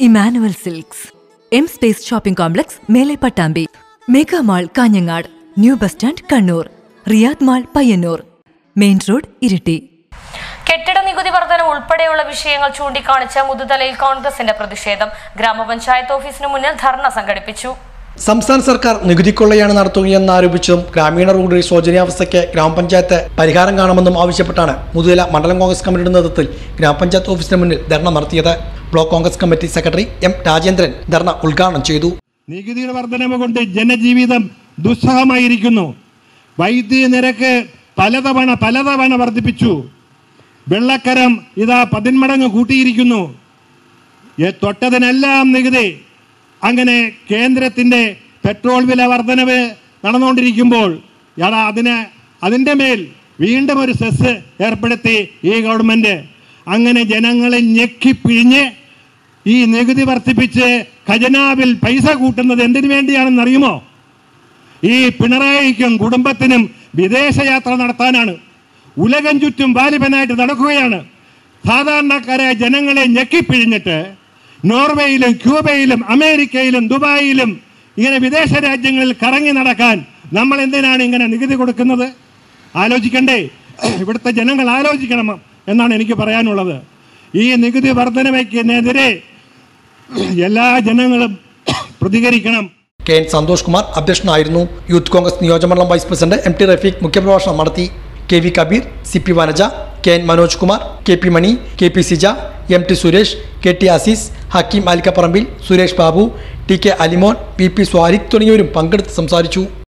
Emmanuel Silks M space shopping complex Mele Pattambi mega mall Kanhangad new bus stand Kannur Riyadh mall Payyanur main road Iritty കെട്ടിട നികുതി വർധന ഉൾപ്പെടെയുള്ള വിഷയങ്ങൾ ചൂണ്ടിക്കാണിച്ച് മുതുതലയിൽ കോൺഗ്രസിന്റെ പ്രതിഷേധം ഗ്രാമപഞ്ചായത്ത് ഓഫീസിന് മുന്നിൽ ധർണ സംഘടിപ്പിച്ചു സംസ്ഥാന സർക്കാർ നികുതി കൊള്ളയാണ് നടത്തുകയെന്ന് ആരോപിച്ചും ഗ്രാമീണ റോഡിൽ ശോചനീയാവസ്ഥയ്ക്ക് ഗ്രാമപഞ്ചായത്ത് പരിഹാരം കാണുമെന്നും ആവശ്യപ്പെട്ടാണ് മുതുതല മണ്ഡലം കോൺഗ്രസ് കമ്മിറ്റിയുടെ നേതൃത്വത്തിൽ ഗ്രാമപഞ്ചായത്ത് ഓഫീസിന് മുന്നിൽ ധർണ നടത്തിയത് block Congress committee secretary M Rajendran dharna ഉദ്ഘാടനം ചെയ്തു നികുതിയുടെ വർധനവ് കൊണ്ട് ജനജീവിതം ദുസ്സഹമായിരിക്കുന്നു വൈദ്യുതി നിരക്ക് പലതവണ പലതവണ വർദ്ധിപ്പിച്ചു വെള്ളക്കരം ഇതാ പതിന്മടങ്ങ് കൂട്ടിയിരിക്കുന്നു എ- തൊട്ടതിനെല്ലാം നികുതി അങ്ങനെ കേന്ദ്രത്തിന്റെ പെട്രോൾ വില വർധനവ് നടന്നുകൊണ്ടിരിക്കുമ്പോൾ എടാ അതിന് അതിൻ്റെ മേൽ വീണ്ടും ഒരു സെസ് ഏർപ്പെടുത്തി ഈ ഗവൺമെന്റ് അങ്ങനെ ജനങ്ങളെ ഞെക്കിപ്പിഴിഞ്ഞ് ഈ നികുതി വർദ്ധിപ്പിച്ച് ഖജനാവിൽ പൈസ കൂട്ടുന്നത് എന്തിനു വേണ്ടിയാണെന്ന് അറിയുമോ ഈ പിണറായിക്കും കുടുംബത്തിനും വിദേശയാത്ര നടത്താനാണ് ഉലകം ചുറ്റും വാലിബനായിട്ട് നടക്കുകയാണ് സാധാരണക്കാരായ ജനങ്ങളെ ഞെക്കിപ്പിഴിഞ്ഞിട്ട് നോർവേയിലും ക്യൂബയിലും അമേരിക്കയിലും ദുബായിലും ഇങ്ങനെ വിദേശ രാജ്യങ്ങളിൽ കറങ്ങി നടക്കാൻ നമ്മൾ എന്തിനാണ് ഇങ്ങനെ നികുതി കൊടുക്കുന്നത് ആലോചിക്കണ്ടേ ഇവിടുത്തെ ജനങ്ങൾ ആലോചിക്കണം എന്നാണ് എനിക്ക് പറയാനുള്ളത് ഈ നികുതി വർധനവയ്ക്കെതിരെ എല്ലാ ജനങ്ങളും പ്രതികരിക്കണം കെ എൻ സന്തോഷ് കുമാർ അധ്യക്ഷനായിരുന്നു യൂത്ത് കോൺഗ്രസ് നിയോജകമണ്ഡലം vice president M T Rafeeq മുഖ്യപ്രഭാഷണം നടത്തി K V Kabeer C P Vanaja K N Manoj Kumar K P Mani K P Sija M T Suresh K T Azeez Hakkeem Alikkaparambil Suresh Babu T K Alimon P P Swariq തുടങ്ങിയവരും പങ്കെടുത്ത് സംസാരിച്ചു